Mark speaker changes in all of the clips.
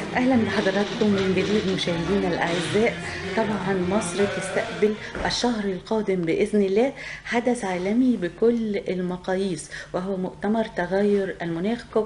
Speaker 1: اهلا بحضراتكم من جديد مشاهدينا الاعزاء طبعا مصر تستقبل الشهر القادم باذن الله حدث عالمي بكل المقاييس وهو مؤتمر تغير المناخ كوب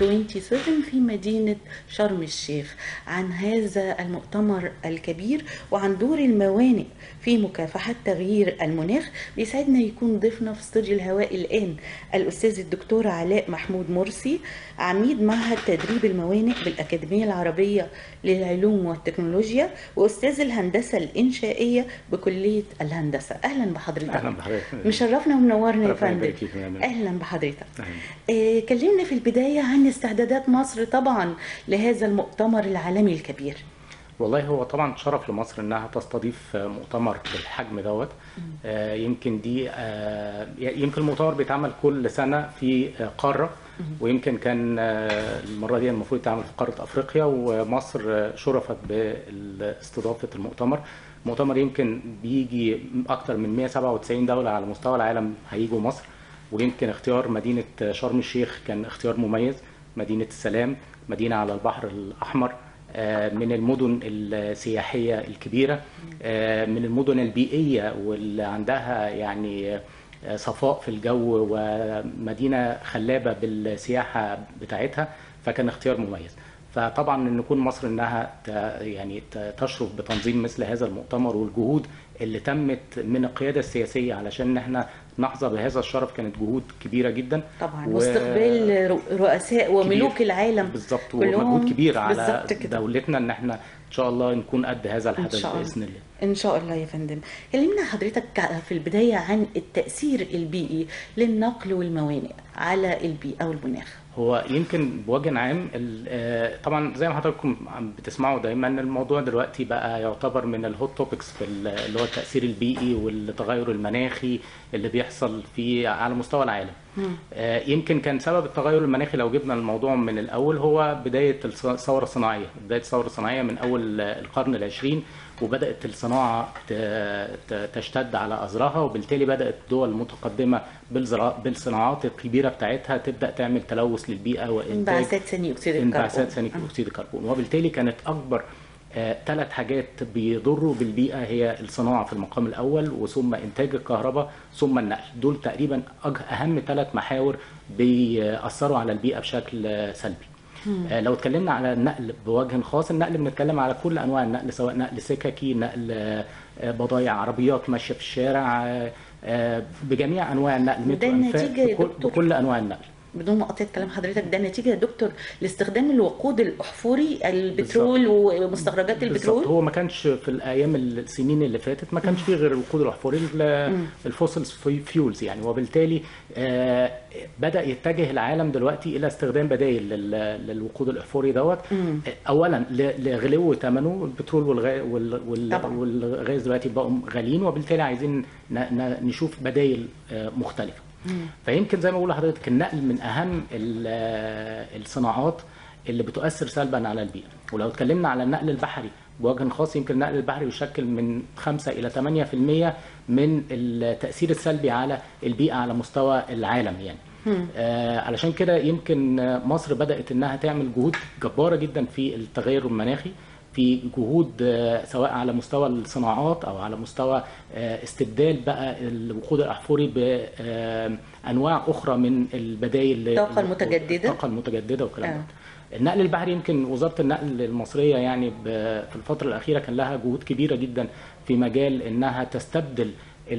Speaker 1: 27 في مدينه شرم الشيخ عن هذا المؤتمر الكبير وعن دور الموانئ في مكافحه تغيير المناخ بيسعدنا يكون ضيفنا في استوديو الهواء الان الاستاذ الدكتور علاء محمود مرسي عميد معهد تدريب الموانئ بالاكاديميه العربيه للعلوم والتكنولوجيا واستاذ الهندسه الانشائيه بكليه الهندسه اهلا بحضرتك
Speaker 2: اهلا بحضرتك
Speaker 1: مشرفنا ومنورنا يا
Speaker 2: ربنا
Speaker 1: فندم
Speaker 2: يبارك فيك يا أمين.
Speaker 1: اهلا بحضرتك
Speaker 2: أهلاً.
Speaker 1: آه كلمنا في البدايه عن استعدادات مصر طبعا لهذا المؤتمر العالمي الكبير
Speaker 2: والله هو طبعا شرف لمصر انها تستضيف مؤتمر بالحجم دوت آه، يمكن دي آه، يمكن المؤتمر بيتعمل كل سنه في آه، قاره ويمكن كان آه، المره دي المفروض يتعمل في قاره افريقيا ومصر آه، شرفت باستضافه المؤتمر المؤتمر يمكن بيجي اكتر من 197 دوله على مستوى العالم هيجوا مصر ويمكن اختيار مدينه شرم الشيخ كان اختيار مميز مدينه السلام مدينه على البحر الاحمر آه، من المدن السياحية الكبيرة آه، من المدن البيئية واللي عندها يعني آه، صفاء في الجو ومدينة خلابة بالسياحة بتاعتها فكان اختيار مميز فطبعا ان نكون مصر انها ت- يعني ت- تشرف بتنظيم مثل هذا المؤتمر والجهود اللي تمت من القياده السياسيه علشان ان احنا نحظى بهذا الشرف كانت جهود كبيره جدا
Speaker 1: طبعا
Speaker 2: و-
Speaker 1: واستقبال رؤ- رؤساء وملوك
Speaker 2: كبير.
Speaker 1: العالم
Speaker 2: بالظبط
Speaker 1: كلهم
Speaker 2: ومجهود كبير على
Speaker 1: بالظبط كده.
Speaker 2: دولتنا ان احنا ان شاء الله نكون قد هذا
Speaker 1: ان
Speaker 2: الحدث
Speaker 1: شاء الله
Speaker 2: باذن الله
Speaker 1: ان شاء الله يا فندم كلمنا حضرتك في البدايه عن التاثير البيئي للنقل والموانئ على البيئه والمناخ
Speaker 2: هو يمكن بوجه عام ال- آه، طبعا زي ما حضراتكم عم بتسمعوا دايما الموضوع دلوقتي بقى يعتبر من الهوت توبكس في ال- اللي هو التاثير البيئي والتغير المناخي اللي بيحصل في على مستوى العالم آه، يمكن كان سبب التغير المناخي لو جبنا الموضوع من الاول هو بدايه الص- الثوره الصناعيه بدايه الثوره الصناعيه من اول آه، القرن العشرين وبدات الصناعه ت- ت- تشتد على ازرها وبالتالي بدات دول متقدمه بالزراعة بالصناعات الكبيره بتاعتها تبدا تعمل تلوث للبيئه وانتاج
Speaker 1: انبعاثات ثاني اكسيد الكربون
Speaker 2: انبعاثات ثاني اكسيد الكربون وبالتالي كانت اكبر ثلاث حاجات بيضروا بالبيئه هي الصناعه في المقام الاول وثم انتاج الكهرباء ثم النقل دول تقريبا أج- اهم ثلاث محاور بيأثروا على البيئه بشكل آه، سلبي آه، لو اتكلمنا على النقل بوجه خاص النقل بنتكلم على كل انواع النقل سواء نقل سككي نقل آه، آه، بضايع عربيات ماشيه في الشارع آه، آه، بجميع انواع النقل
Speaker 1: ده
Speaker 2: مترو أنفاق،
Speaker 1: النتيجة يا
Speaker 2: بكل,
Speaker 1: دكتور.
Speaker 2: بكل انواع النقل
Speaker 1: بدون مقاطعه كلام حضرتك ده نتيجه يا دكتور لاستخدام الوقود الاحفوري البترول ومستخرجات
Speaker 2: بالظبط
Speaker 1: البترول
Speaker 2: هو ما كانش في الايام السنين اللي فاتت ما كانش فيه غير الوقود الاحفوري الفوسلز فيولز يعني وبالتالي آه، بدا يتجه العالم دلوقتي الى استخدام بدائل لل- للوقود الاحفوري دوت آه، اولا ل- لغلو ثمنه البترول والغاز وال وال
Speaker 1: طبعاً.
Speaker 2: والغاز دلوقتي بقوا غاليين وبالتالي عايزين ن- ن- نشوف بدائل آه، مختلفه فيمكن زي ما بقول لحضرتك النقل من اهم ال- آه، الصناعات اللي بتؤثر سلبا على البيئه ولو اتكلمنا على النقل البحري بوجه خاص يمكن النقل البحري يشكل من 5 الى 8% من التاثير السلبي على البيئه على مستوى العالم يعني آه علشان كده يمكن آه، مصر بدات انها تعمل جهود جباره جدا في التغير المناخي في جهود آه، سواء على مستوى الصناعات او على مستوى آه، استبدال بقى الوقود الاحفوري بانواع اخرى من البدائل
Speaker 1: الطاقة المتجددة.
Speaker 2: الطاقه المتجدده والكلام
Speaker 1: آه.
Speaker 2: ده النقل البحري يمكن وزاره النقل المصريه يعني ب- في الفتره الاخيره كان لها جهود كبيره جدا في مجال انها تستبدل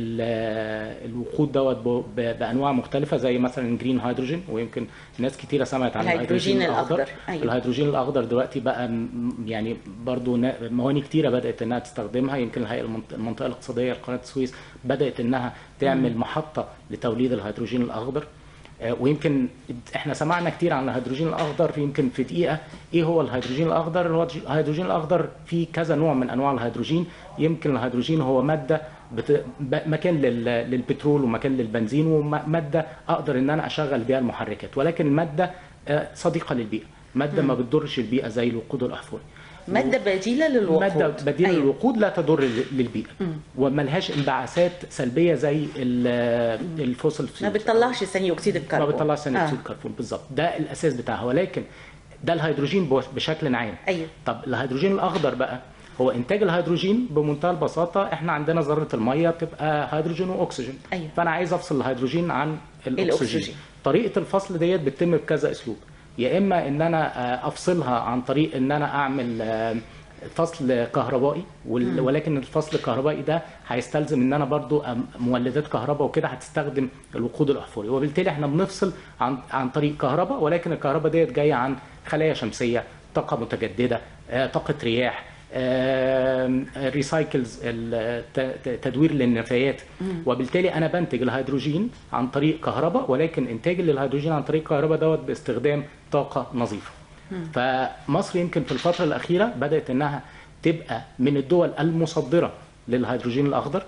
Speaker 2: ال- الوقود دوت ب- ب- بانواع مختلفه زي مثلا جرين هيدروجين ويمكن ناس كتيره سمعت عن
Speaker 1: الهيدروجين الأخضر. أيوة.
Speaker 2: الهيدروجين الاخضر دلوقتي بقى م- يعني برضو نا- مواني كتيره بدات انها تستخدمها يمكن الهيئه المنط- المنطقه الاقتصاديه لقناه السويس بدات انها تعمل محطه لتوليد الهيدروجين الاخضر آه، ويمكن احنا سمعنا كتير عن الهيدروجين الاخضر في يمكن في دقيقه ايه هو الهيدروجين الاخضر هو الهيدروجين الاخضر فيه كذا نوع من انواع الهيدروجين يمكن الهيدروجين هو ماده بت... ب- مكان لل... للبترول ومكان للبنزين وماده اقدر ان انا اشغل بيها المحركات ولكن ماده آه، صديقه للبيئه ماده ما بتضرش البيئه زي الوقود الاحفوري
Speaker 1: ماده بديله للوقود
Speaker 2: ماده بديله
Speaker 1: أيوة.
Speaker 2: للوقود لا تضر لل- للبيئه وملهاش انبعاثات سلبيه زي ال- الفوسل
Speaker 1: ما بتطلعش ثاني اكسيد الكربون
Speaker 2: ما بتطلعش ثاني
Speaker 1: آه.
Speaker 2: اكسيد الكربون بالظبط ده الاساس بتاعها ولكن ده الهيدروجين بو- بشكل عام
Speaker 1: ايوه
Speaker 2: طب الهيدروجين الاخضر بقى هو انتاج الهيدروجين بمنتهى البساطه احنا عندنا ذره الميه بتبقى هيدروجين واكسجين
Speaker 1: أيوة.
Speaker 2: فانا عايز افصل الهيدروجين عن الاكسجين,
Speaker 1: الأكسجين.
Speaker 2: طريقه الفصل ديت بتتم بكذا اسلوب يا اما ان انا آه، افصلها عن طريق ان انا اعمل آه، فصل كهربائي وال- ولكن الفصل الكهربائي ده هيستلزم ان انا برضو أم- مولدات كهرباء وكده هتستخدم الوقود الاحفوري وبالتالي احنا بنفصل عن عن طريق كهرباء ولكن الكهرباء ديت جايه عن خلايا شمسيه طاقه متجدده آه، طاقه رياح ريسايكلز تدوير للنفايات وبالتالي انا بنتج الهيدروجين عن طريق كهرباء ولكن انتاج للهيدروجين عن طريق كهرباء دوت باستخدام طاقه نظيفه فمصر يمكن في الفتره الاخيره بدات انها تبقى من الدول المصدره للهيدروجين الاخضر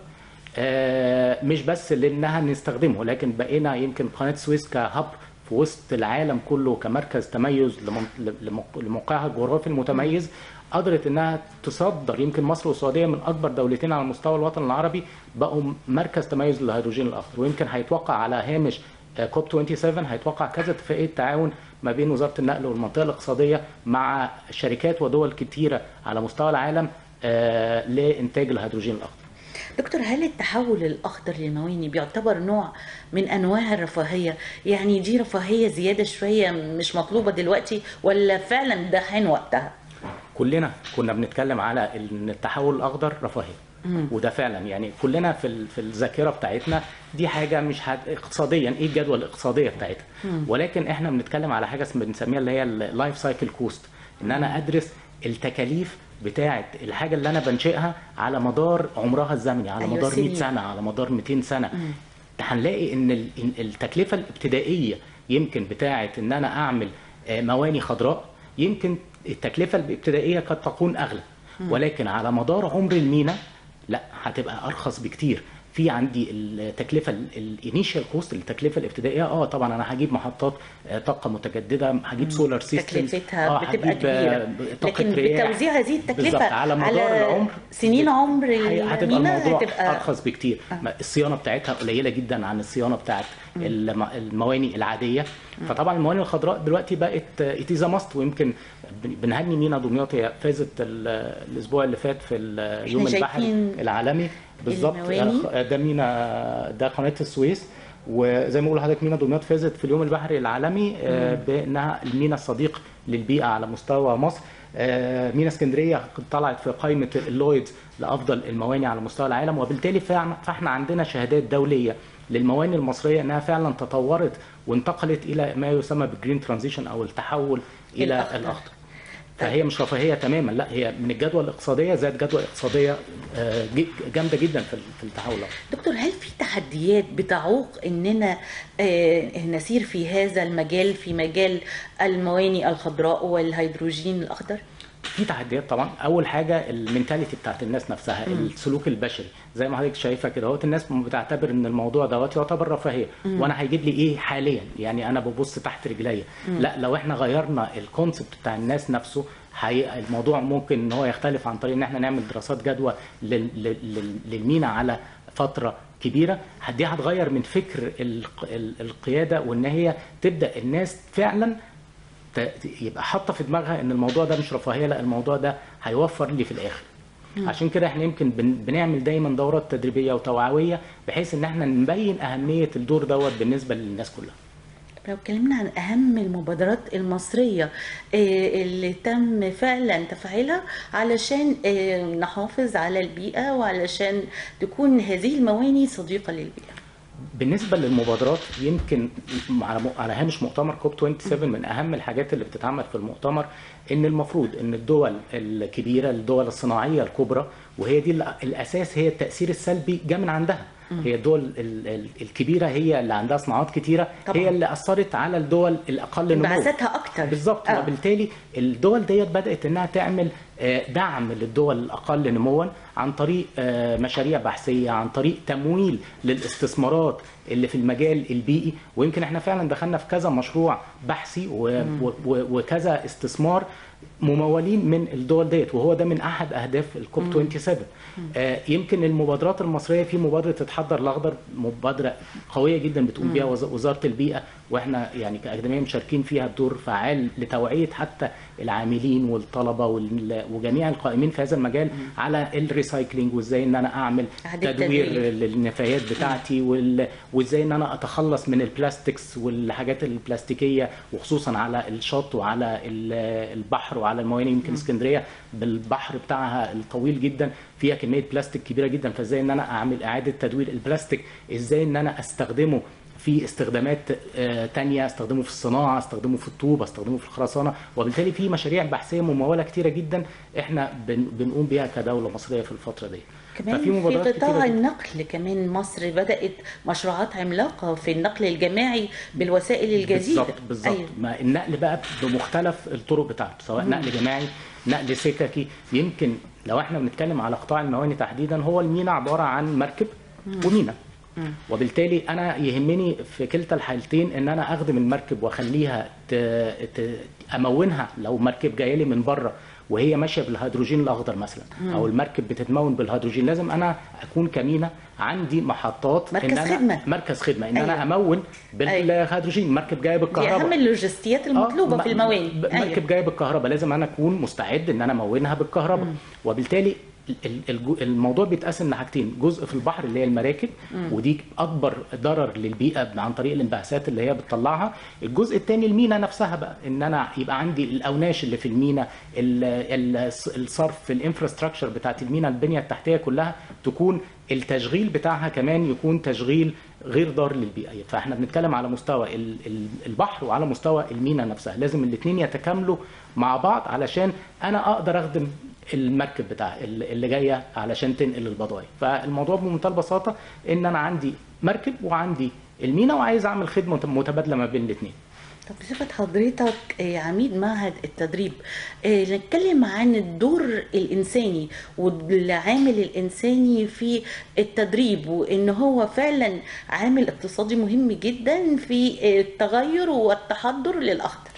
Speaker 2: آه، مش بس لانها نستخدمه لكن بقينا يمكن قناه السويس كهب في وسط العالم كله كمركز تميز لمن- لموق- لموقعها الجغرافي المتميز قدرت انها تصدر يمكن مصر والسعوديه من اكبر دولتين على مستوى الوطن العربي بقوا مركز تميز للهيدروجين الاخضر ويمكن هيتوقع على هامش كوب 27 هيتوقع كذا اتفاقيه تعاون ما بين وزاره النقل والمنطقه الاقتصاديه مع شركات ودول كتيره على مستوى العالم آه، لانتاج الهيدروجين الاخضر.
Speaker 1: دكتور هل التحول الاخضر للمواني بيعتبر نوع من انواع الرفاهيه يعني دي رفاهيه زياده شويه مش مطلوبه دلوقتي ولا فعلا ده حان وقتها
Speaker 2: كلنا كنا بنتكلم على ان التحول الاخضر رفاهيه وده فعلا يعني كلنا في ال- في الذاكره بتاعتنا دي حاجه مش هت... اقتصاديا ايه الجدوى الاقتصاديه بتاعتها ولكن احنا بنتكلم على حاجه اسمها بنسميها اللي هي اللايف سايكل كوست ان انا ادرس التكاليف بتاعه الحاجه اللي انا بنشئها على مدار عمرها الزمني على
Speaker 1: أيوة،
Speaker 2: مدار 100
Speaker 1: سنين.
Speaker 2: سنه على مدار 200 سنه هنلاقي ان ال- إن التكلفه الابتدائيه يمكن بتاعه ان انا اعمل آه، مواني خضراء يمكن التكلفه الابتدائيه قد تكون اغلى ولكن على مدار عمر المينا لا هتبقى ارخص بكتير في عندي التكلفه الانيشال كوست التكلفه الابتدائيه اه طبعا انا هجيب محطات آه، طاقه متجدده هجيب سولار سيستم
Speaker 1: تكلفتها بتبقى كبيره لكن بتوزيع هذه التكلفه
Speaker 2: بالظبط على مدار العمر
Speaker 1: سنين عمر
Speaker 2: هي- هتبقى
Speaker 1: المينا
Speaker 2: الموضوع
Speaker 1: هتبقى
Speaker 2: ارخص بكتير ما- الصيانه بتاعتها قليله جدا عن الصيانه بتاعت الم- المواني العاديه فطبعا المواني الخضراء دلوقتي بقت اتيزا ماست ويمكن بن- بنهني مينا دمياط هي فازت ال- الاسبوع اللي فات في اليوم البحري
Speaker 1: شايفين
Speaker 2: العالمي بالظبط
Speaker 1: المواني.
Speaker 2: آه، ده مينا ده قناه السويس وزي ما بقول لحضرتك مينا دمياط فازت في اليوم البحري العالمي آه، بانها المينا الصديق للبيئه على مستوى مصر آه، مينا اسكندريه طلعت في قائمه اللويد لافضل المواني على مستوى العالم وبالتالي فعلا- فاحنا عندنا شهادات دوليه للمواني المصريه انها فعلا تطورت وانتقلت الى ما يسمى بالجرين ترانزيشن او التحول الى
Speaker 1: الأخضر.
Speaker 2: الاخضر فهي مش رفاهيه تماما لا هي من الجدوى الاقتصاديه زائد جدوى اقتصاديه آه، ج- جامده جدا في في التحول الاخضر
Speaker 1: دكتور هل في تحديات بتعوق اننا آه، نسير في هذا المجال في مجال المواني الخضراء والهيدروجين الاخضر؟
Speaker 2: في تحديات طبعا اول حاجه المينتاليتي بتاعت الناس نفسها السلوك البشري زي ما حضرتك شايفه كده اهوت الناس بتعتبر ان الموضوع دوت يعتبر رفاهيه وانا هيجيب لي ايه حاليا يعني انا ببص تحت رجليا لا لو احنا غيرنا الكونسبت بتاع الناس نفسه هي الموضوع ممكن ان هو يختلف عن طريق ان احنا نعمل دراسات جدوى لل- لل- لل- للمينا على فتره كبيره دي هتغير من فكر الق- ال- القياده وان هي تبدا الناس فعلا ت- يبقى حاطه في دماغها ان الموضوع ده مش رفاهيه لا الموضوع ده هيوفر لي في الاخر عشان كده احنا يمكن بن- بنعمل دايما دورات تدريبيه وتوعويه بحيث ان احنا نبين اهميه الدور دوت بالنسبه للناس كلها
Speaker 1: لو اتكلمنا عن اهم المبادرات المصريه آه، اللي تم فعلا تفعيلها علشان آه، نحافظ على البيئه وعلشان تكون هذه المواني صديقه للبيئه
Speaker 2: بالنسبه للمبادرات يمكن على م- على هامش مؤتمر كوب 27 من اهم الحاجات اللي بتتعمل في المؤتمر ان المفروض ان الدول الكبيره الدول الصناعيه الكبرى وهي دي ال- الاساس هي التاثير السلبي جاء من عندها هي الدول ال- ال- الكبيره هي اللي عندها صناعات كتيره
Speaker 1: طبعاً.
Speaker 2: هي اللي اثرت على الدول الاقل نمو
Speaker 1: انبعاثاتها اكتر
Speaker 2: بالظبط
Speaker 1: آه.
Speaker 2: وبالتالي الدول ديت بدات انها تعمل آه، دعم للدول الاقل نموا عن طريق آه، مشاريع بحثيه عن طريق تمويل للاستثمارات اللي في المجال البيئي ويمكن احنا فعلا دخلنا في كذا مشروع بحثي و- و- و- وكذا استثمار ممولين من الدول ديت وهو ده من احد اهداف الكوب 27 آه، يمكن المبادرات المصريه في مبادره تتحضر الاخضر مبادره قويه جدا بتقوم بيها وز- وزاره البيئه واحنا يعني كاكاديميه مشاركين فيها بدور فعال لتوعيه حتى العاملين والطلبه وال- وجميع القائمين في هذا المجال على الريسايكلينج وازاي ان انا اعمل
Speaker 1: إعادة
Speaker 2: تدوير
Speaker 1: تدوير.
Speaker 2: للنفايات بتاعتي وال... وازاي ان انا اتخلص من البلاستكس والحاجات البلاستيكيه وخصوصا على الشط وعلى ال- البحر وعلى الموانئ يمكن اسكندريه بالبحر بتاعها الطويل جدا فيها كميه بلاستيك كبيره جدا فازاي ان انا اعمل اعاده تدوير البلاستيك ازاي ان انا استخدمه في استخدامات آه، تانية استخدمه في الصناعة استخدمه في الطوب استخدمه في الخرسانة وبالتالي في مشاريع بحثية ممولة كتيرة جدا احنا بن بنقوم بيها كدولة مصرية في الفترة دي
Speaker 1: كمان في
Speaker 2: مبادرات كتيرة
Speaker 1: قطاع
Speaker 2: جداً.
Speaker 1: النقل كمان مصر بدأت مشروعات عملاقة في النقل الجماعي بالوسائل الجديدة
Speaker 2: بالظبط بالظبط
Speaker 1: أيوة.
Speaker 2: ما النقل بقى بمختلف الطرق بتاعته سواء نقل جماعي نقل سككي يمكن لو احنا بنتكلم على قطاع المواني تحديدا هو المينا عباره عن مركب ومينا وبالتالي انا يهمني في كلتا الحالتين ان انا اخدم المركب واخليها ت... ت... امونها لو مركب جايه لي من بره وهي ماشيه بالهيدروجين الاخضر مثلا او المركب بتتمون بالهيدروجين لازم انا اكون كمينه عندي محطات
Speaker 1: مركز
Speaker 2: ان انا
Speaker 1: خدمة.
Speaker 2: مركز خدمه ان
Speaker 1: أيوة.
Speaker 2: انا امون بالهيدروجين المركب جايه
Speaker 1: دي
Speaker 2: بالكهرباء
Speaker 1: أهم اللوجستيات المطلوبة
Speaker 2: آه،
Speaker 1: في
Speaker 2: م-
Speaker 1: المواني
Speaker 2: ب- مركب جايه بالكهرباء لازم انا اكون مستعد ان انا امونها بالكهرباء وبالتالي ال- الجو- الموضوع بيتقسم لحاجتين جزء في البحر اللي هي المراكب ودي اكبر ضرر للبيئه عن طريق الانبعاثات اللي هي بتطلعها الجزء الثاني المينا نفسها بقى ان انا يبقى عندي الاوناش اللي في المينا ال- ال- الصرف الانفراستراكشر بتاعت المينا البنيه التحتيه كلها تكون التشغيل بتاعها كمان يكون تشغيل غير ضار للبيئه فاحنا بنتكلم على مستوى ال- ال- البحر وعلى مستوى المينا نفسها لازم الاثنين يتكاملوا مع بعض علشان انا اقدر اخدم المركب بتاع اللي جايه علشان تنقل البضائع فالموضوع بمنتهى البساطه ان انا عندي مركب وعندي المينا وعايز اعمل خدمه متبادله ما بين الاثنين
Speaker 1: طب بصفة حضرتك آه، عميد معهد التدريب آه، نتكلم عن الدور الإنساني والعامل الإنساني في التدريب وإن هو فعلا عامل اقتصادي مهم جدا في آه، التغير والتحضر للأخضر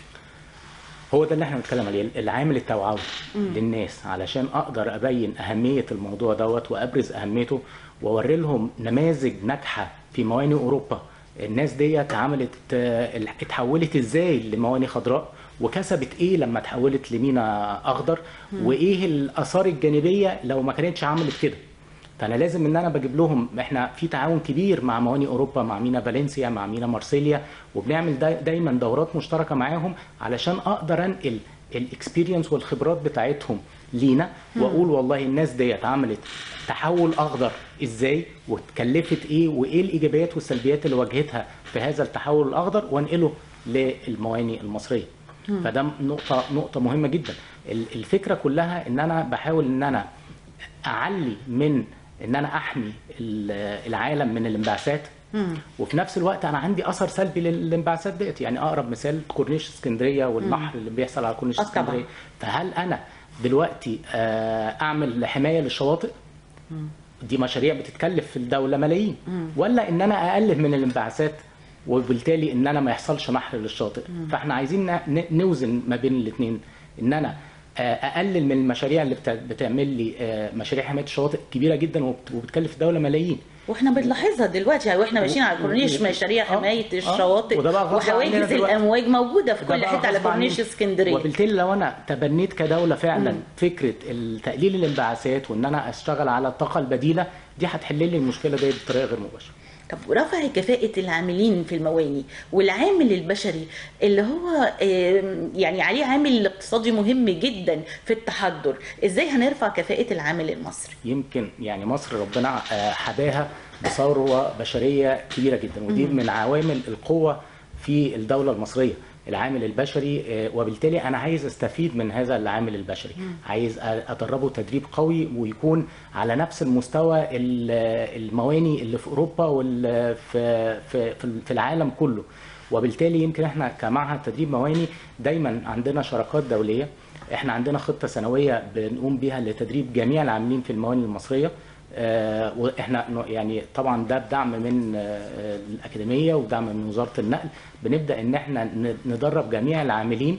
Speaker 2: هو ده اللي احنا بنتكلم عليه العامل التوعوي للناس علشان اقدر ابين اهميه الموضوع دوت وابرز اهميته واوري لهم نماذج ناجحه في موانئ اوروبا الناس ديت عملت آه، ال- اتحولت ازاي لموانئ خضراء وكسبت ايه لما اتحولت لمينا اخضر وايه الاثار الجانبيه لو ما كانتش عملت كده فانا لازم ان انا بجيب لهم احنا في تعاون كبير مع موانئ اوروبا مع مينا فالنسيا مع مينا مارسيليا وبنعمل دا دايما دورات مشتركه معاهم علشان اقدر انقل الاكسبيرينس والخبرات بتاعتهم لينا واقول والله الناس ديت عملت تحول اخضر ازاي واتكلفت ايه وايه الايجابيات والسلبيات اللي واجهتها في هذا التحول الاخضر وانقله للموانئ المصريه فده نقطه نقطه مهمه جدا ال- الفكره كلها ان انا بحاول ان انا اعلي من ان انا احمي ال- العالم من الانبعاثات وفي نفس الوقت انا عندي اثر سلبي للانبعاثات ديت يعني اقرب مثال كورنيش اسكندريه والبحر اللي بيحصل على كورنيش
Speaker 1: آه طبعاً.
Speaker 2: اسكندريه فهل انا دلوقتي آه، اعمل حمايه للشواطئ دي مشاريع بتتكلف في الدوله ملايين ولا ان انا اقلل من الانبعاثات وبالتالي ان انا ما يحصلش نحر للشاطئ فاحنا عايزين ن- ن- نوزن ما بين الاثنين ان انا آه، اقلل من المشاريع اللي بتع- بتعمل لي آه، مشاريع حمايه الشواطئ كبيره جدا وبت- وبتكلف الدوله ملايين
Speaker 1: واحنا بنلاحظها دلوقتي يعني واحنا ماشيين على الكورنيش
Speaker 2: و-
Speaker 1: مشاريع
Speaker 2: آه،
Speaker 1: حمايه
Speaker 2: آه.
Speaker 1: الشواطئ
Speaker 2: وده بقى غصب عننا
Speaker 1: وحواجز
Speaker 2: دلوقتي.
Speaker 1: الامواج موجوده في
Speaker 2: ده
Speaker 1: كل
Speaker 2: بقى
Speaker 1: حته على
Speaker 2: غصب
Speaker 1: كورنيش
Speaker 2: عني.
Speaker 1: اسكندريه
Speaker 2: وبالتالي لو انا تبنيت كدوله فعلا فكره تقليل الانبعاثات وان انا اشتغل على الطاقه البديله دي هتحل لي المشكله دي بطريقه غير مباشره
Speaker 1: طب ورفع كفاءة العاملين في المواني والعامل البشري اللي هو آم، يعني عليه عامل اقتصادي مهم جدا في التحضر ازاي هنرفع كفاءة العامل المصري
Speaker 2: يمكن يعني مصر ربنا آه، حداها بثروه بشريه كبيره جدا ودي من عوامل القوه في الدوله المصريه العامل البشري آه، وبالتالي انا عايز استفيد من هذا العامل البشري عايز أ- ادربه تدريب قوي ويكون على نفس المستوى ال- المواني اللي في اوروبا واللي في في في في العالم كله وبالتالي يمكن احنا كمعهد تدريب مواني دايما عندنا شراكات دوليه احنا عندنا خطه سنويه بنقوم بيها لتدريب جميع العاملين في المواني المصريه آه، واحنا ن- يعني طبعا ده بدعم من آه، الاكاديميه ودعم من وزاره النقل بنبدا ان احنا ن- ندرب جميع العاملين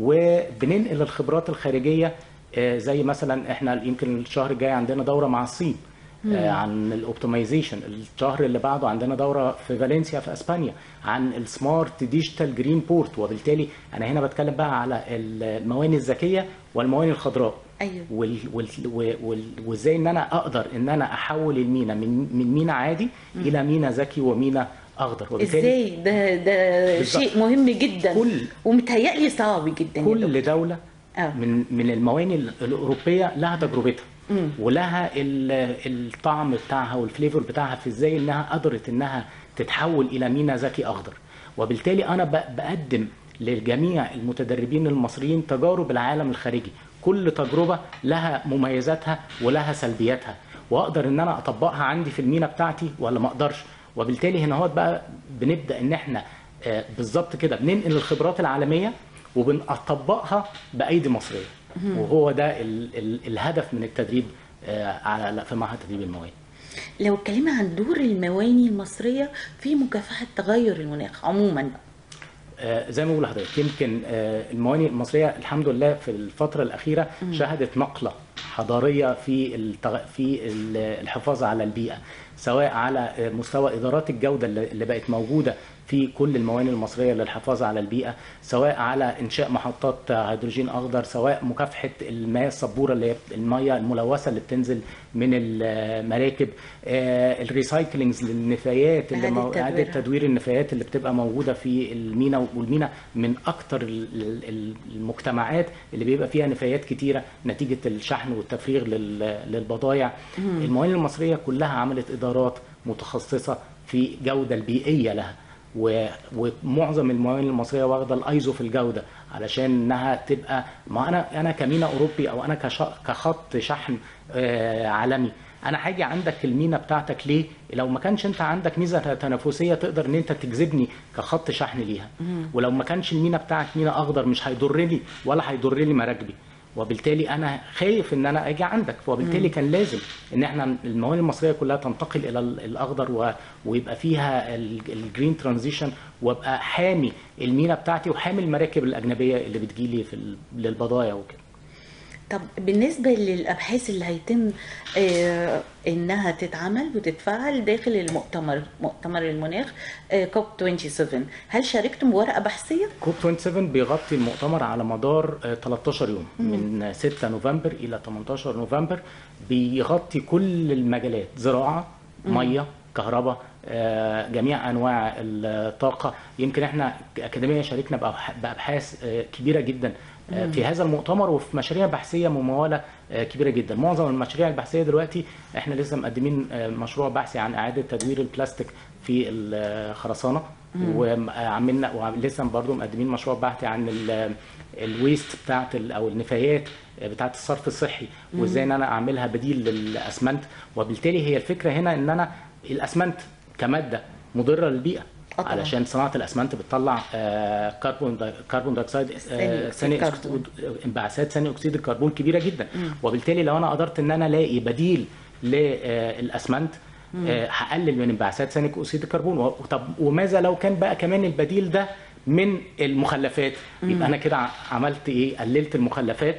Speaker 2: وبننقل الخبرات الخارجيه آه، زي مثلا احنا يمكن الشهر الجاي عندنا دوره مع الصين آه، عن الاوبتمايزيشن الشهر اللي بعده عندنا دوره في فالنسيا في اسبانيا عن السمارت ديجيتال جرين بورت وبالتالي انا هنا بتكلم بقى على المواني الذكيه والمواني الخضراء
Speaker 1: ايوه
Speaker 2: وال وال وال وازاي ان انا اقدر ان انا احول المينا من من مينا عادي الى مينا ذكي ومينا اخضر وبالتالي
Speaker 1: ازاي ده ده
Speaker 2: بالظبط.
Speaker 1: شيء مهم جدا
Speaker 2: كل-
Speaker 1: ومتهيألي صعب جدا يا دكتور.
Speaker 2: كل دوله
Speaker 1: آه.
Speaker 2: من من المواني ال- الاوروبيه لها تجربتها ولها ال- الطعم بتاعها والفليفر بتاعها في ازاي انها قدرت انها تتحول الى مينا ذكي اخضر وبالتالي انا ب- بقدم لجميع المتدربين المصريين تجارب العالم الخارجي كل تجربه لها مميزاتها ولها سلبياتها واقدر ان انا اطبقها عندي في المينا بتاعتي ولا ما اقدرش وبالتالي هنا هو بقى بنبدا ان احنا آه، بالظبط كده بننقل الخبرات العالميه وبنطبقها بايدي مصريه وهو ده ال ال الهدف من التدريب آه، على في معهد تدريب المواني
Speaker 1: لو اتكلمنا عن دور المواني المصرية في مكافحة تغير المناخ عموما بقى.
Speaker 2: آه، زي ما بقول لحضرتك يمكن آه، المواني المصريه الحمد لله في الفتره الاخيره شهدت نقله حضاريه في التغ... في ال- الحفاظ على البيئه سواء على آه، مستوى ادارات الجوده اللي اللي بقت موجوده في كل المواني المصريه للحفاظ على البيئه سواء على انشاء محطات هيدروجين اخضر سواء مكافحه المياه الصبوره اللي هي المياه الملوثه اللي بتنزل من المراكب آه، الريسايكلينجز للنفايات اللي
Speaker 1: إعادة
Speaker 2: مو- اعاده
Speaker 1: تدويرها.
Speaker 2: تدوير النفايات اللي بتبقى موجوده في المينا والمينا من اكتر ال- ال- المجتمعات اللي بيبقى فيها نفايات كتيره نتيجه الشحن والتفريغ لل- للبضائع الموانئ المصريه كلها عملت ادارات متخصصه في الجوده البيئيه لها و- ومعظم الموانئ المصريه واخده الايزو في الجوده علشان انها تبقى ما انا انا كمينا اوروبي او انا كش- كخط شحن آه، عالمي انا هاجي عندك المينا بتاعتك ليه لو ما كانش انت عندك ميزه تنافسيه تقدر ان انت تجذبني كخط شحن ليها ولو ما كانش المينا بتاعك مينا اخضر مش هيضر لي ولا هيضر لي مراكبي وبالتالي انا خايف ان انا اجي عندك وبالتالي كان لازم ان احنا الموانئ المصريه كلها تنتقل الى ال- الاخضر و- ويبقى فيها الجرين ترانزيشن وابقى حامي المينا بتاعتي وحامي المراكب الاجنبيه اللي بتجيلي في ال- للبضايع وكده
Speaker 1: طب بالنسبة للأبحاث اللي هيتم آه، إنها تتعمل وتتفعل داخل المؤتمر مؤتمر المناخ كوب 27 هل شاركتم بورقة بحثية؟
Speaker 2: كوب 27 بيغطي المؤتمر على مدار آه، 13 يوم من 6 نوفمبر الى 18 نوفمبر بيغطي كل المجالات زراعه ميه كهرباء آه، جميع انواع الطاقه يمكن احنا اكاديميه شاركنا بأبح- بابحاث آه، كبيره جدا آه، في هذا المؤتمر وفي مشاريع بحثيه مموله آه، كبيره جدا معظم المشاريع البحثيه دلوقتي احنا لسه مقدمين آه، مشروع بحثي عن اعاده تدوير البلاستيك في الخرسانه وعملنا ولسه برضه مقدمين مشروع بحثي عن ال- الويست بتاعت ال- او النفايات بتاعت الصرف الصحي وازاي ان انا اعملها بديل للاسمنت وبالتالي هي الفكره هنا ان انا الاسمنت كماده مضره للبيئه
Speaker 1: آه طبعاً.
Speaker 2: علشان صناعه الاسمنت بتطلع آه، كربون دا- كربون دايوكسيد
Speaker 1: ثاني
Speaker 2: آه،
Speaker 1: أكسيد
Speaker 2: ثاني
Speaker 1: كربون.
Speaker 2: أكسيد- انبعاثات ثاني اكسيد الكربون كبيره جدا وبالتالي لو انا قدرت ان انا الاقي بديل للاسمنت آه، هقلل من انبعاثات ثاني اكسيد الكربون و- طب وماذا لو كان بقى كمان البديل ده من المخلفات يبقى انا كده ع- عملت ايه قللت المخلفات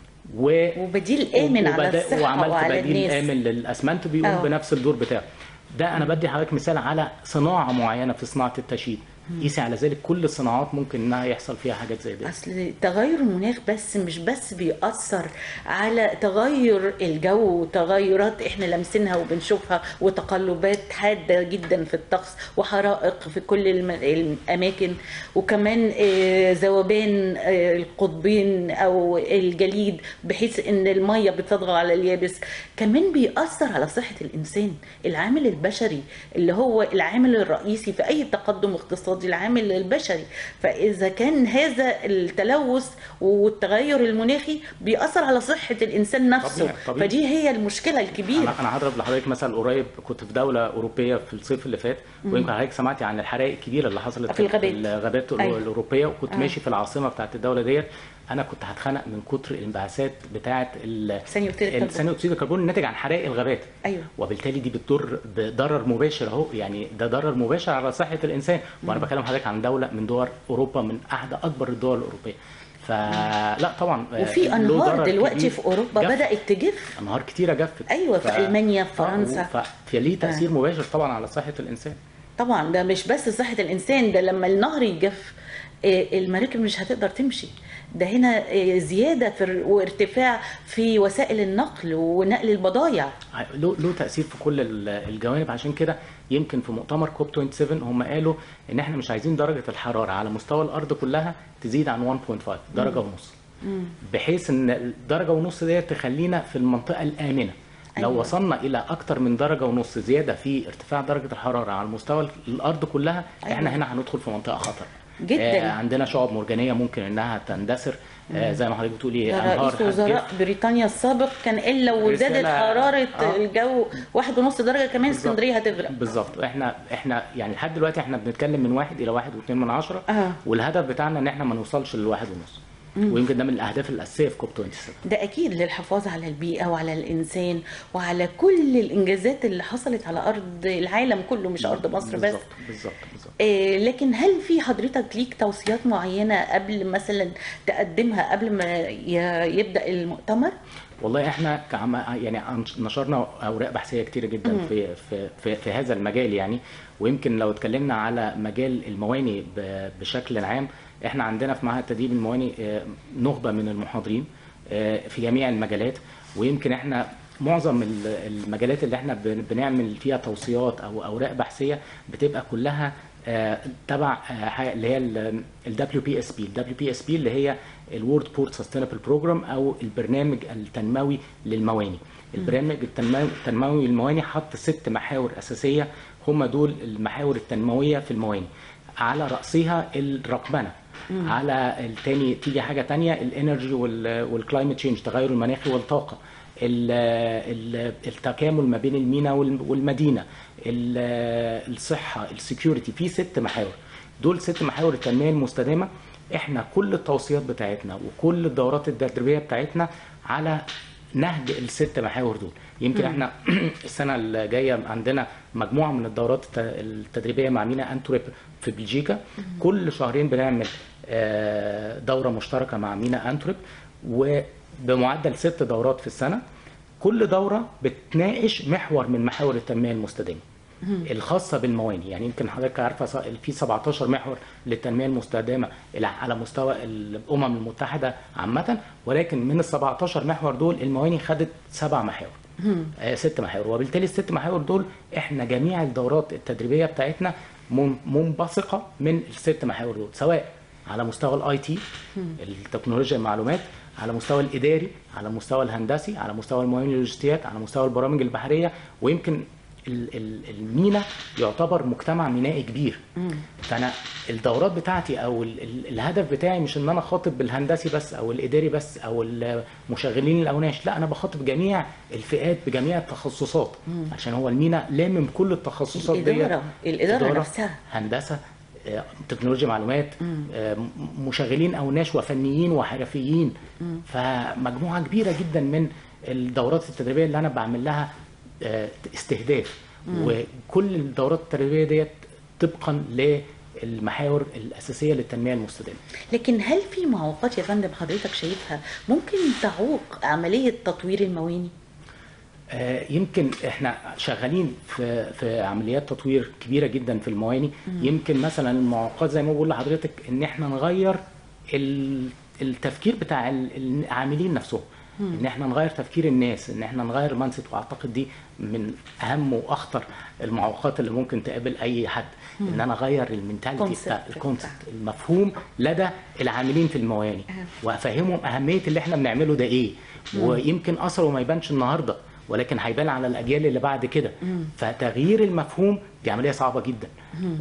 Speaker 2: و
Speaker 1: وبديل آمن على
Speaker 2: وبدأ-
Speaker 1: الصحة
Speaker 2: وعملت
Speaker 1: وعلى
Speaker 2: بديل
Speaker 1: الناس
Speaker 2: امن للاسمنت بيقوم
Speaker 1: آه.
Speaker 2: بنفس الدور بتاعه ده انا بدي حضرتك مثال على صناعه معينه في صناعه التشييد قيسي على ذلك كل الصناعات ممكن انها يحصل فيها حاجات زي دي
Speaker 1: اصل تغير المناخ بس مش بس بيأثر على تغير الجو وتغيرات احنا لامسينها وبنشوفها وتقلبات حادة جدا في الطقس وحرائق في كل الم- الاماكن وكمان آه، ذوبان آه، القطبين او الجليد بحيث ان المية بتطغى على اليابس كمان بيأثر على صحة الانسان العامل البشري اللي هو العامل الرئيسي في اي تقدم اقتصادي الاقتصادي العامل البشري فاذا كان هذا التلوث والتغير المناخي بيأثر على صحه الانسان نفسه
Speaker 2: طبيعي- طبيعي.
Speaker 1: فدي هي المشكله الكبيره
Speaker 2: انا انا هضرب لحضرتك مثل قريب كنت في دوله اوروبيه في الصيف اللي فات ويمكن حضرتك سمعتي عن الحرائق الكبيره اللي حصلت
Speaker 1: في الغابات.
Speaker 2: الغابات
Speaker 1: أيوة.
Speaker 2: الاوروبيه وكنت
Speaker 1: آه.
Speaker 2: ماشي في العاصمه بتاعت الدوله ديت انا كنت هتخنق من كتر الانبعاثات بتاعه ال-
Speaker 1: ثاني أكسيد الكربون.
Speaker 2: ثاني اكسيد الكربون الناتج عن حرائق الغابات
Speaker 1: ايوه
Speaker 2: وبالتالي دي بتضر بضرر مباشر اهو يعني ده ضرر مباشر على صحه الانسان وانا بكلم حضرتك عن دوله من دول اوروبا من احد اكبر الدول الاوروبيه فلا طبعا آه،
Speaker 1: وفي
Speaker 2: له
Speaker 1: انهار
Speaker 2: ضرر
Speaker 1: دلوقتي
Speaker 2: كبير.
Speaker 1: في اوروبا
Speaker 2: جف.
Speaker 1: بدات تجف
Speaker 2: انهار كتيره جفت
Speaker 1: أيوة، في ألمانيا، في فرنسا.
Speaker 2: ف... فليه تاثير مباشر طبعا على صحه الانسان
Speaker 1: طبعا ده مش بس صحه الانسان ده لما النهر يجف آه، المراكب مش هتقدر تمشي ده هنا آه، زياده في الر- وارتفاع في وسائل النقل ونقل البضائع
Speaker 2: له له تاثير في كل ال- الجوانب عشان كده يمكن في مؤتمر كوب 27 هم قالوا ان احنا مش عايزين درجه الحراره على مستوى الارض كلها تزيد عن 1.5 درجه ونص بحيث ان الدرجه ونص ديت تخلينا في المنطقه الامنه لو
Speaker 1: أيوة.
Speaker 2: وصلنا الى اكتر من درجه ونص زياده في ارتفاع درجه الحراره على مستوى الارض كلها
Speaker 1: أيوة.
Speaker 2: احنا هنا هندخل في منطقه خطر
Speaker 1: جداً.
Speaker 2: آه عندنا شعاب مرجانيه ممكن انها تندثر آه زي ما حضرتك بتقولي
Speaker 1: ده
Speaker 2: انهار
Speaker 1: رئيس وزراء
Speaker 2: هتجف.
Speaker 1: بريطانيا السابق كان قال لو زادت
Speaker 2: رسالة-
Speaker 1: حراره
Speaker 2: آه.
Speaker 1: الجو واحد ونص درجه كمان
Speaker 2: بالظبط.
Speaker 1: اسكندريه هتغرق
Speaker 2: بالظبط احنا احنا يعني لحد دلوقتي احنا بنتكلم من واحد الى واحد واثنين من عشرة
Speaker 1: آه.
Speaker 2: والهدف بتاعنا ان احنا ما نوصلش للواحد ونص ويمكن ده من الاهداف الاساسيه في كوب 27
Speaker 1: ده اكيد للحفاظ على البيئه وعلى الانسان وعلى كل الانجازات اللي حصلت على ارض العالم كله مش ارض مصر بس
Speaker 2: بالظبط بالظبط بالظبط
Speaker 1: آه، لكن هل في حضرتك ليك توصيات معينه قبل مثلا تقدمها قبل ما ي- يبدا المؤتمر
Speaker 2: والله احنا كعم يعني أنش- نشرنا اوراق بحثيه كتيره جدا في في في, في هذا المجال يعني ويمكن لو اتكلمنا على مجال المواني ب- بشكل عام احنا عندنا في معهد تدريب المواني آه، نخبه من المحاضرين آه، في جميع المجالات ويمكن احنا معظم ال- المجالات اللي احنا بن- بنعمل فيها توصيات او اوراق بحثيه بتبقى كلها آه، تبع آه، حاجة اللي هي ال WPSP ال WPSP اللي هي الورد بورت سستينبل بروجرام او البرنامج التنموي للمواني البرنامج التنموي التنموي للمواني حط ست محاور اساسيه هم دول المحاور التنمويه في المواني على راسها الرقمنه على التاني تيجي حاجه تانية الانرجي والكلايمت تشينج تغير المناخي والطاقه ال- ال- التكامل ما بين المينا والم- والمدينه ال- الصحه السكيورتي في ست محاور دول ست محاور التنميه المستدامه احنا كل التوصيات بتاعتنا وكل الدورات التدريبيه بتاعتنا على نهج الست محاور دول يمكن احنا السنه الجايه عندنا مجموعه من الدورات الت- التدريبيه مع مينا انتوريب في بلجيكا كل شهرين بنعمل آه، دوره مشتركه مع مينا انتوريب وبمعدل ست دورات في السنه كل دوره بتناقش محور من محاور التنميه المستدامه الخاصه بالمواني يعني يمكن حضرتك عارفه ص- في 17 محور للتنميه المستدامه إلى- على مستوى الامم المتحده عامه ولكن من ال 17 محور دول المواني خدت سبع محاور آه ست محاور وبالتالي الست محاور دول احنا جميع الدورات التدريبيه بتاعتنا من- منبثقه من الست محاور دول سواء على مستوى الاي تي التكنولوجيا المعلومات على مستوى الاداري على مستوى الهندسي على مستوى الموانئ اللوجستيات على مستوى البرامج البحريه ويمكن ال- ال- المينا يعتبر مجتمع مينائي كبير فانا الدورات بتاعتي او ال- ال- الهدف بتاعي مش ان انا خاطب بالهندسي بس او الاداري بس او المشغلين الاوناش لا انا بخاطب جميع الفئات بجميع التخصصات عشان هو المينا لامم كل التخصصات ديت
Speaker 1: الإدارة- الإدارة نفسها.
Speaker 2: هندسه آه، تكنولوجيا معلومات آه، م- مشغلين اوناش وفنيين وحرفيين فمجموعه كبيره جدا من الدورات التدريبيه اللي انا بعمل لها آه، استهداف وكل الدورات التدريبيه ديت طبقا للمحاور الاساسيه للتنميه المستدامه
Speaker 1: لكن هل في معوقات يا فندم حضرتك شايفها ممكن تعوق عمليه تطوير المواني
Speaker 2: آه، يمكن احنا شغالين في في عمليات تطوير كبيره جدا في المواني يمكن مثلا المعوقات زي ما بقول لحضرتك ان احنا نغير ال- التفكير بتاع ال- العاملين نفسهم ان احنا نغير تفكير الناس ان احنا نغير مانست واعتقد دي من اهم واخطر المعوقات اللي ممكن تقابل اي حد ان انا اغير المنتاليتي
Speaker 1: Concept
Speaker 2: بتاع
Speaker 1: بتاع.
Speaker 2: الكونسبت المفهوم لدى العاملين في المواني وافهمهم اهميه اللي احنا بنعمله ده ايه ويمكن اثره ما يبانش النهارده ولكن هيبان على الاجيال اللي بعد كده فتغيير المفهوم دي عمليه صعبه جدا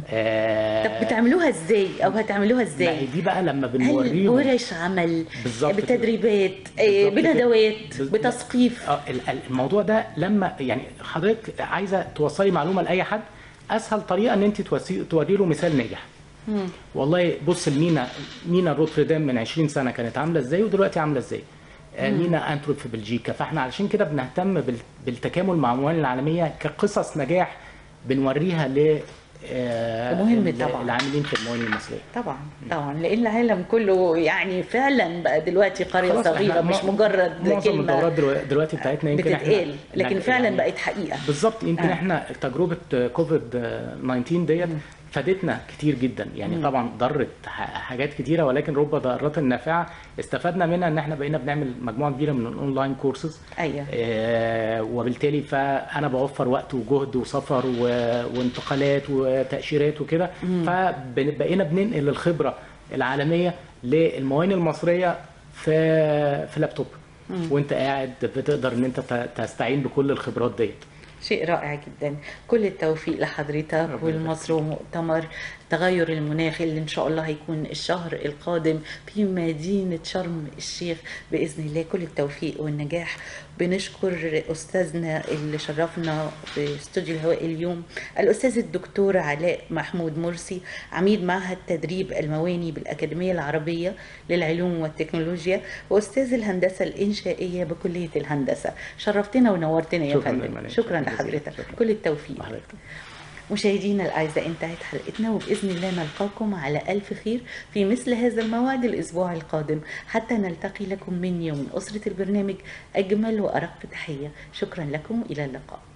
Speaker 2: آه،
Speaker 1: طب بتعملوها ازاي او هتعملوها
Speaker 2: ما هي
Speaker 1: ازاي
Speaker 2: دي بقى لما
Speaker 1: هل
Speaker 2: بنوريهم
Speaker 1: ورش عمل
Speaker 2: بالظبط كده.
Speaker 1: بتدريبات آه،
Speaker 2: بالظبط كده.
Speaker 1: بندوات
Speaker 2: بز-
Speaker 1: بتثقيف
Speaker 2: اه ال- ال- الموضوع ده لما يعني حضرتك عايزه توصلي معلومه لاي حد اسهل طريقه ان انت توسي- توري له مثال ناجح والله بص المينا مينا روتردام من 20 سنه كانت عامله ازاي ودلوقتي عامله ازاي آه، مينا انتروب في بلجيكا فاحنا علشان كده بنهتم بال- بالتكامل مع الموانئ العالميه كقصص نجاح بنوريها ل آه،
Speaker 1: مهم
Speaker 2: ال-
Speaker 1: طبعاً.
Speaker 2: العاملين في الموانئ المصريه
Speaker 1: طبعا طبعا لان العالم كله يعني فعلا بقى دلوقتي قريه
Speaker 2: خلاص
Speaker 1: صغيره
Speaker 2: إحنا
Speaker 1: مش
Speaker 2: مع-
Speaker 1: مجرد
Speaker 2: معظم الدورات
Speaker 1: كلمه
Speaker 2: دلو- دلوقتي بتاعتنا يمكن احنا
Speaker 1: بتتقال لكن
Speaker 2: نج-
Speaker 1: فعلا
Speaker 2: يعني
Speaker 1: بقت حقيقه
Speaker 2: بالظبط يمكن
Speaker 1: آه.
Speaker 2: آه. احنا تجربه كوفيد 19 ديت فادتنا كتير جدا يعني طبعا ضرت ح- حاجات كتيره ولكن رب ضارات النافعه استفدنا منها ان احنا بقينا بنعمل مجموعه كبيره من الاونلاين كورسز
Speaker 1: ايوه
Speaker 2: آه، وبالتالي فانا بوفر وقت وجهد وسفر و- وانتقالات وتاشيرات وكده فبقينا بننقل الخبره العالميه للموانئ المصريه في في لابتوب وانت قاعد بتقدر ان انت ت- تستعين بكل الخبرات ديت
Speaker 1: شيء رائع جدا كل التوفيق لحضرتك
Speaker 2: ربنا
Speaker 1: والمصر ومؤتمر تغير المناخ اللي ان شاء الله هيكون الشهر القادم في مدينة شرم الشيخ بإذن الله كل التوفيق والنجاح بنشكر أستاذنا اللي شرفنا في استوديو الهواء اليوم الأستاذ الدكتور علاء محمود مرسي عميد معهد تدريب المواني بالأكاديمية العربية للعلوم والتكنولوجيا وأستاذ الهندسة الإنشائية بكلية الهندسة شرفتنا ونورتنا يا
Speaker 2: شكراً
Speaker 1: فندم
Speaker 2: للمناقشة.
Speaker 1: شكرا
Speaker 2: شكراً جزيلاً.
Speaker 1: لحضرتك
Speaker 2: شكراً.
Speaker 1: كل التوفيق
Speaker 2: حضرتك
Speaker 1: مشاهدينا الأعزاء انتهت حلقتنا وبإذن الله نلقاكم على ألف خير في مثل هذا الموعد الأسبوع القادم حتى نلتقي لكم مني ومن أسرة البرنامج أجمل وأرق تحية شكرا لكم إلى اللقاء